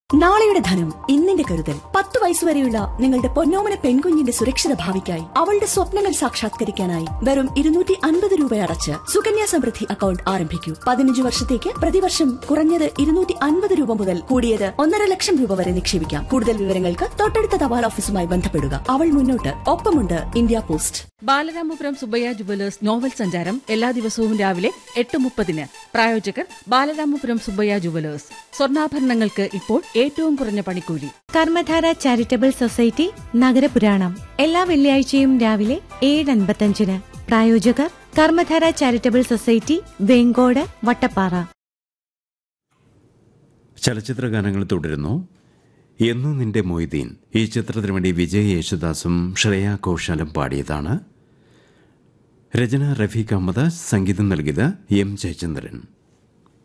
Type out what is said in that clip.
നാളെയുടെ ധനം ഇന്നിന്റെ കരുതൽ പത്ത് വയസ്സുവരെയുള്ള നിങ്ങളുടെ പൊന്നോമന പെൺകുഞ്ഞിന്റെ സുരക്ഷിത ഭാവിക്കായി അവളുടെ സ്വപ്നങ്ങൾ സാക്ഷാത്കരിക്കാനായി വെറും ഇരുന്നൂറ്റി അൻപത് രൂപ അടച്ച് സുകന്യാ സമൃദ്ധി അക്കൗണ്ട് ആരംഭിക്കൂ പതിനഞ്ച് വർഷത്തേക്ക് പ്രതിവർഷം കുറഞ്ഞത് ഇരുന്നൂറ്റി അൻപത് രൂപ മുതൽ കൂടിയത് ഒന്നര ലക്ഷം രൂപ വരെ നിക്ഷേപിക്കാം കൂടുതൽ വിവരങ്ങൾക്ക് തൊട്ടടുത്ത തപാൽ ഓഫീസുമായി ബന്ധപ്പെടുക അവൾ മുന്നോട്ട് ഒപ്പമുണ്ട് India post Balaramapuram Subbayya jewellers novel സഞ്ചാരം എല്ലാ ദിവസവും രാവിലെ എട്ട് മുപ്പതിന് പ്രായോജകർ ബാലരാമപുരം സുബയ്യ ജുവലേഴ്സ് സ്വർണ്ണാഭരണങ്ങൾക്ക് ഇപ്പോൾ ഏറ്റവും കുറഞ്ഞ പണിക്കൂലി കർമ്മധാര ചാരിറ്റബിൾ സൊസൈറ്റി നഗരപുരാണം എല്ലാ വെള്ളിയാഴ്ചയും രാവിലെ ഏഴ് അൻപത്തഞ്ചിന് പ്രായോജകർ കർമ്മധാര ചാരിറ്റബിൾ സൊസൈറ്റി വെങ്കോട് വട്ടപ്പാറ ചലച്ചിത്ര ഗാനങ്ങൾ തുടരുന്നു എന്നു നിന്റെ മൊയ്തീൻ ഈ ചിത്രത്തിന് വേണ്ടി വിജയ് യേശുദാസും ശ്രേയ ഘോഷാലും പാടിയതാണ് രചന റഫീഖ് അഹമ്മദ് സംഗീതം നൽകിയത് എം ജയചന്ദ്രൻ